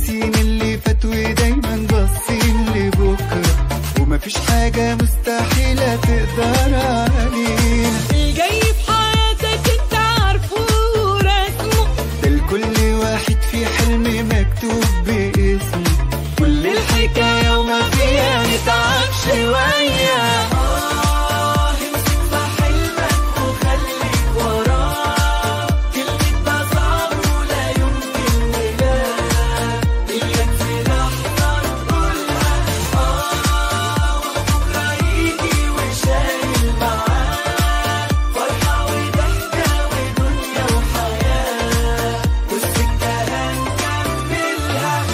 ناسيين اللي فات ودايما باصين لبكرة ومفيش حاجة مستحيلة تقدر علينا الجاي في حياتك انت عارفه ورسمه ده لكل واحد في حلم مكتوب باسمه كل الحكاية وما فيها نتعب شوية آه امسك في حلمك وخليك وراه كلمة ده صعب ولا يمكن ولا إياك في لحظة نقولها آه وبكرة يجي وشايل معاه فرحة وضحكة ودنيا وحياة والسكة هنكملها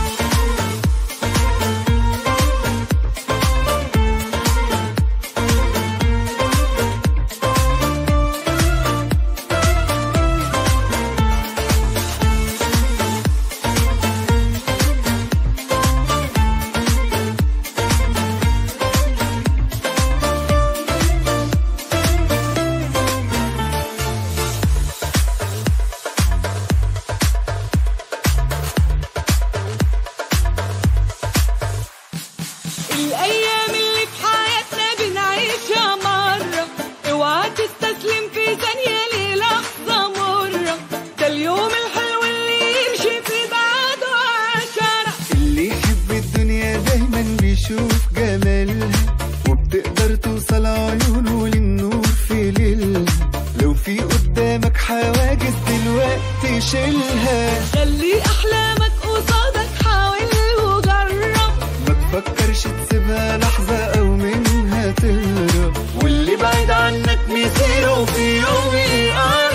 الايام اللي في حياتنا بنعيشها مرة اوعى تستسلم في ثانية للحظة مرة ده اليوم الحلو اللي يمشي في بعده عشرة اللي يحب الدنيا دايما بيشوف جمالها وبتقدر توصل عيونه للنور في ليلها لو في قدامك حواجز دلوقتي شيلها خلي احلامك قصادك حاول وجرب ما تفكرش تسيبها لحظة أو منها تهرب واللي بعيد عنك مصيره في يوم يقرب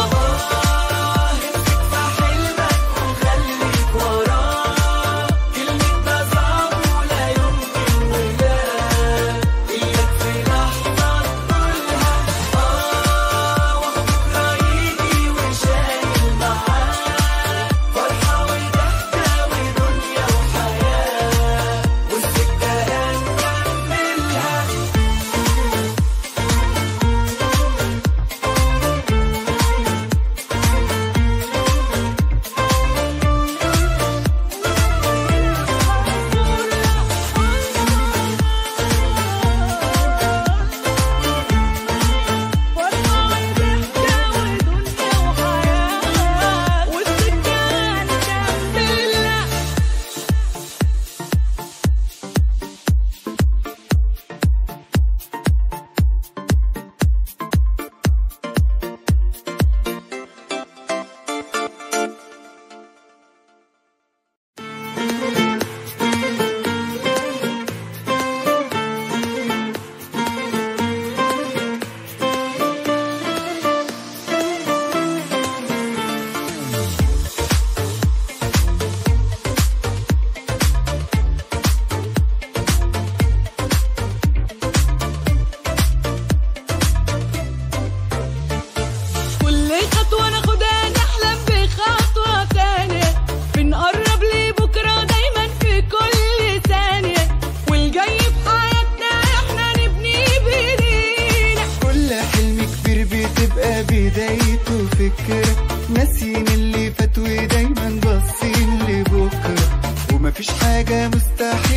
امسك في حلمك وخليك وراه كلمة ده صعب ولا يمكن ولا إياك في لحظة تقولها آه وبكرة يجي وشايل معاه فرحة وضحكة ودنيا وحياة والسكة هنكملها كل خطوة ناخدها نحلم بخطوة تانية بنقرب لبكرة دايما في كل ثانية والجاي في حياتنا احنا نبني بايدينا كل حلم كبير بتبقى بدايته فكرة ناسيين اللي فات ودايما باصين لبكرة ومفيش حاجة مستحيل